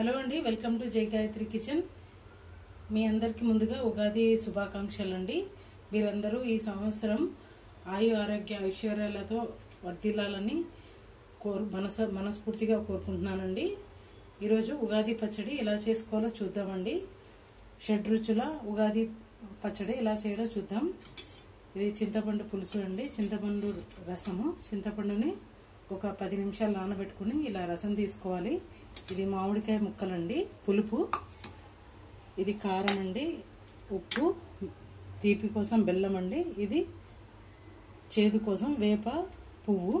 hello అండి welcome to జై Gayatri kitchen మీ అందరికీ ముందుగా ఉగాది శుభాకాంక్షలు అండి మీరందరూ ఈ సంవత్సరం ఆయు ఆరోగ్య ఐశ్వర్యాలతో వర్ధిల్లాలని కోరు మనస మనస్ఫూర్తిగా కోరుకుంటున్నానండి ఈరోజు ఉగాది పచ్చడి ఎలా చేసుకోవాలో చూద్దామండి షడ్ రుచుల ఉగాది పచ్చడి ఎలా చేయాలో చూద్దాం ఇది చింతపండు పులుసు అండి చింతపండు రసము చింతపండుని ఒక పది నిమిషాలు నానబెట్టుకుని ఇలా రసం తీసుకోవాలి ఇది మామిడికాయ ముక్కలండి పులుపు ఇది కారం అండి ఉప్పు తీపి కోసం బెల్లం అండి ఇది చేదు కోసం వేప పువ్వు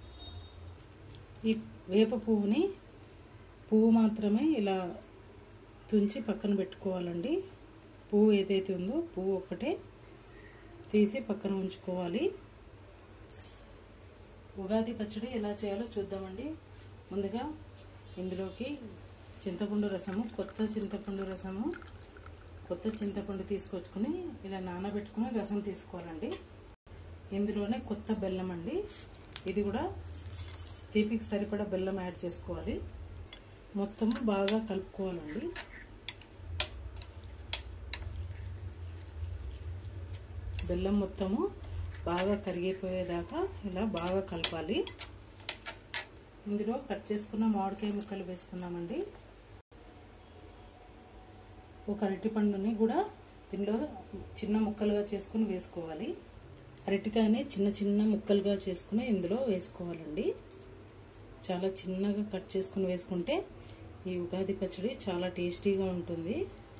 ఈ వేప పువ్వుని పువ్వు మాత్రమే ఇలా తుంచి పక్కన పెట్టుకోవాలండి పువ్వు ఏదైతే ఉందో పువ్వు ఒక్కటే తీసి పక్కన ఉంచుకోవాలి ఉగాది పచ్చడి ఎలా చేయాలో చూద్దామండి ముందుగా ఇందులోకి చింతపండు రసము కొత్త చింతపండు రసము కొత్త చింతపండు తీసుకొచ్చుకుని ఇలా నానబెట్టుకుని రసం తీసుకోవాలండి ఇందులోనే కొత్త బెల్లం అండి ఇది కూడా తీపికి సరిపడా బెల్లం యాడ్ చేసుకోవాలి మొత్తం బాగా కలుపుకోవాలండి బెల్లం మొత్తము బాగా కరిగిపోయేదాకా ఇలా బాగా కలపాలి ఇందులో కట్ చేసుకున్న మామిడికాయ ముక్కలు వేసుకుందామండి ఒక అరటిపండుని కూడా దీనిలో చిన్న ముక్కలుగా చేసుకుని వేసుకోవాలి అరటికాయని చిన్న చిన్న ముక్కలుగా చేసుకుని ఇందులో వేసుకోవాలండి చాలా చిన్నగా కట్ చేసుకుని వేసుకుంటే ఈ ఉగాది పచ్చడి చాలా టేస్టీగా ఉంటుంది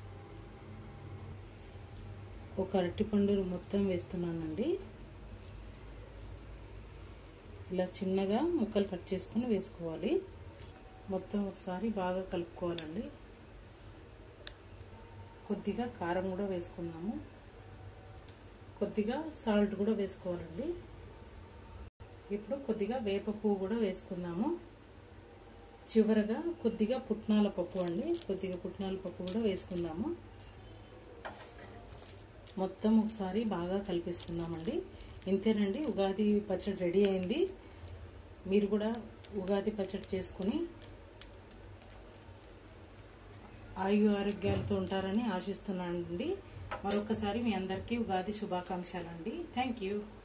ఒక అరటిపండు మొత్తం వేస్తున్నానండి ఇలా చిన్నగా ముక్కలు కట్ చేసుకుని వేసుకోవాలి మొత్తం ఒకసారి బాగా కలుపుకోవాలండి కొద్దిగా కారం కూడా వేసుకుందాము కొద్దిగా సాల్ట్ కూడా వేసుకోవాలండి ఇప్పుడు కొద్దిగా వేప పువ్వు కూడా వేసుకుందాము చివరగా కొద్దిగా పుట్నాల పప్పు అండి కొద్దిగా పుట్నాల పప్పు కూడా వేసుకుందాము మొత్తం ఒకసారి బాగా కలిపేసుకుందామండి ఇంతేనండి ఉగాది పచ్చడి రెడీ అయింది మీరు కూడా ఉగాది పచ్చడి చేసుకుని ఆయు ఆరోగ్యాలతో ఉంటారని ఆశిస్తున్నానండి మరొకసారి మీ అందరికీ ఉగాది శుభాకాంక్షలు అండి థ్యాంక్ యూ